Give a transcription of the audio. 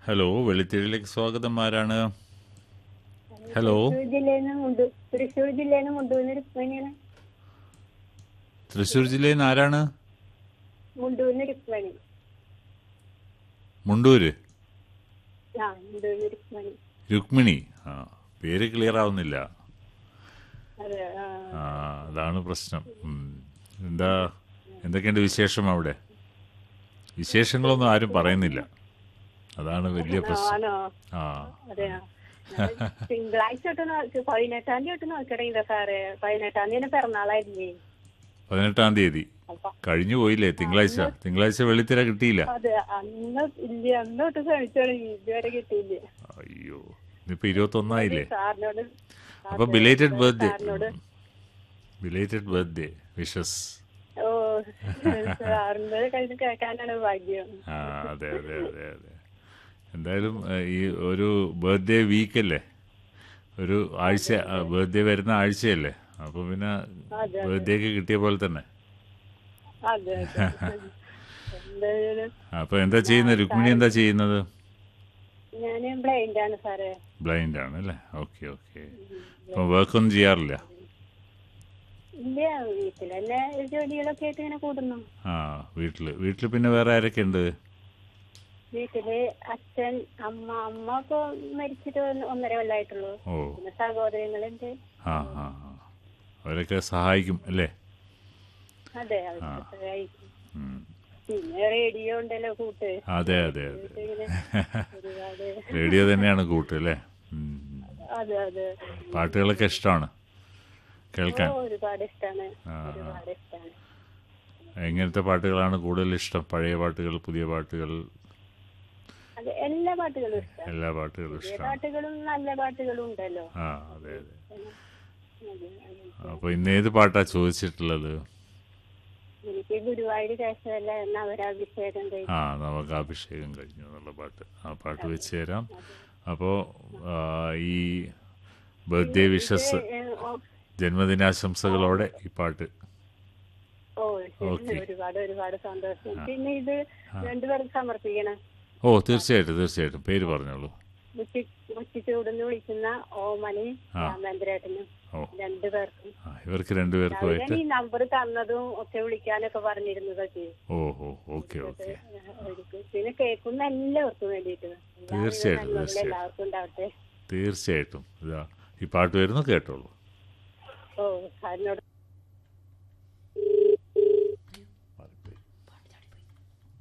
Hello വെളിത്തിരിയിലേക്ക് സ്വാഗതം ആരാണ് hello Thrissur ജില്ലയിൽ നിന്ന് മുണ്ടു തൃശ്ശൂർ ജില്ലയിൽ നിന്ന് മുണ്ടൂന്ന് രുക്മണിയാണ് തൃശ്ശൂർ ജില്ലയിൽ നിന്ന് ആരാണ് മുണ്ടൂന്ന് രുക്മണി മുണ്ടൂര് ആ മുണ്ടൂന്ന് രുക്മണി രുക്മിണി ആ പേര് ക്ലിയർ ആവുന്നില്ല അതെ ആ ആ അതാണ് പ്രശ്നം ഉം. എന്താ എന്തൊക്കെയുണ്ട് വിശേഷം അവിടെ വിശേഷങ്ങളൊന്നും ആരും പറയുന്നില്ല അതാണ് വലിയ പ്രശ്നം ആണോ ആ അതെ തിങ്കളാഴ്ച തൊട്ട് നോക്കി പതിനെട്ടാം തീയതി തൊട്ട് നോക്കിയിടങ്ങില്ല സാറേ പതിനെട്ടാം തീയതി പിറന്നാളായിരുന്നേ പതിനെട്ടാം തീയതി അപ്പൊ കഴിഞ്ഞു പോയില്ലേ തിങ്കളാഴ്ച തിങ്കളാഴ്ച വെള്ളിത്തിര കിട്ടിയില്ല അതെ അന്ന് ഇല്ല അന്ന് തൊട്ട് ശ്രമിച്ചു തുടങ്ങി ഇതുവരെ കിട്ടിയില്ല അയ്യോ ഇന്നിപ്പോ ഇരുപത്തൊന്നായില്ലേ സാറിനോട് അപ്പൊ ബിലേറ്റഡ് ബർത്ത്ഡേ സാറിനോട് ബിലേറ്റഡ് ബർത്ത്ഡേ വിഷസ് ഓ സാറിന്റെ കഴിഞ്ഞ് കേൾക്കാനാണ് ഭാഗ്യം ആ അതെ അതെ അതെ അതെ എന്തായാലും ഏഹ്, ഈ ഒരു ബർത്ത്ഡേ വീക്കല്ലേ ഒരു ആഴ്ച ബർത്ത്ഡേ വരുന്ന ആഴ്ചയല്ലേ അപ്പൊ പിന്നെ അതെ. ബർത്ത്ഡേക്ക് കിട്ടിയ പോലെ തന്നെ അതെ അതെ എന്തായാലും അപ്പൊ എന്താ ചെയ്യുന്നത് രുക്മിണി എന്താ ചെയ്യുന്നത് ഞാൻ ബ്ലൈൻഡ് ആണ് സാറേ ബ്ലൈൻഡ് ആണ് അല്ലേ ഓക്കെ ഓക്കെ അപ്പൊ വർക്കൊന്നും ചെയ്യാറില്ല ഇല്ല വീട്ടിൽ തന്നെ ജോലികളൊക്കെ ആയിട്ട് ഇങ്ങനെ കൂടുന്നു ആ വീട്ടില് വീട്ടില് പിന്നെ വേറെ ആരൊക്കെ ഉണ്ട് വീട്ടില് അച്ഛൻ അമ്മ അമ്മ ഇപ്പൊ മരിച്ചിട്ട് ഒന്ന് ഒന്നര കൊല്ലായിട്ടുള്ളൂ ഓ പിന്നെ സഹോദരങ്ങളുണ്ട് ആ ആ ആ. അവരൊക്കെ സഹായിക്കും അല്ലേ അതെ അവർക്ക് സഹായിക്കും ഉം. പിന്നെ റേഡിയോ ഉണ്ടല്ലോ കൂട്ട് അതെ അതെ അതെ ഇങ്ങനെ ഒരുപാട് റേഡിയോ തന്നെയാണ് കൂട്ട് അല്ലേ ഉം. അതെ അതെ പാട്ടുകളൊക്കെ ഇഷ്ടമാണ് ഓ കേൾക്കാൻ ഒരുപാട് ഇഷ്ടാണ് ആ, ആ. ഒരുപാട് ഇഷ്ടാണ് എങ്ങനത്തെ പാട്ടുകളാണ് കൂടുതൽ ഇഷ്ടം പഴയ പാട്ടുകൾ പുതിയ പാട്ടുകൾ അത് എല്ലാ പാട്ടുകളും ഇഷ്ടമാണ് എല്ലാ പാട്ടുകളും പുതിയ ഇഷ്ടമാണ് പാട്ടുകളും നല്ല പാട്ടുകളും ഉണ്ടല്ലോ ആ അതെ അതെ അതെ, അതെ. അപ്പൊ ഇന്ന് ഏത് പാട്ടാ ചോദിച്ചിട്ടുള്ളത് എനിക്ക് ഗുരുവായൂർ കേശവല്ല എന്ന അവരാഭിഷേകം കഴിഞ്ഞു ആ നമുക്ക് അഭിഷേകം കഴിഞ്ഞു എന്നുള്ള പാട്ട് ആ പാട്ട് വെച്ച് തരാം അപ്പോൾ ഈ ബർത്ത്ഡേ വിഷസ് ജന്മദിനാശംസകളോടെ ഈ പാട്ട് ഓ ഓക്കേ. ശരി ഒരുപാട് ഒരുപാട് സന്തോഷം പിന്നെ ഇത് രണ്ടുപേർക്ക് സമർപ്പിക്കണം ഓ തീർച്ചയായിട്ടും തീർച്ചയായിട്ടും പേര് പറഞ്ഞോളൂ ഉച്ചി ഉച്ചിച്ചൂടെന്ന് വിളിക്കുന്ന ഓമനി ആ. രാമേന്ദ്രേട്ടനും ഓ രണ്ടുപേർക്കും ആ ഇവർക്ക് രണ്ടുപേർക്കുമായിട്ട് അവരാണ് ഈ നമ്പർ തന്നതും ഒക്കെ വിളിക്കാനൊക്കെ പറഞ്ഞിരുന്നതൊക്കെ ഓ ഓ ഓക്കെ ഓക്കെ അവർക്ക് പിന്നെ കേൾക്കുന്ന എല്ലാവർക്കും വേണ്ടിയിട്ട് തീർച്ചയായിട്ടും, തീർച്ചയായിട്ടും. എല്ലാവർക്കും ഉണ്ടാവട്ടെ തീർച്ചയായിട്ടും ഇതാ ഈ പാട്ട് വരുന്നു കേട്ടോളൂ ഓ സാറിനോട്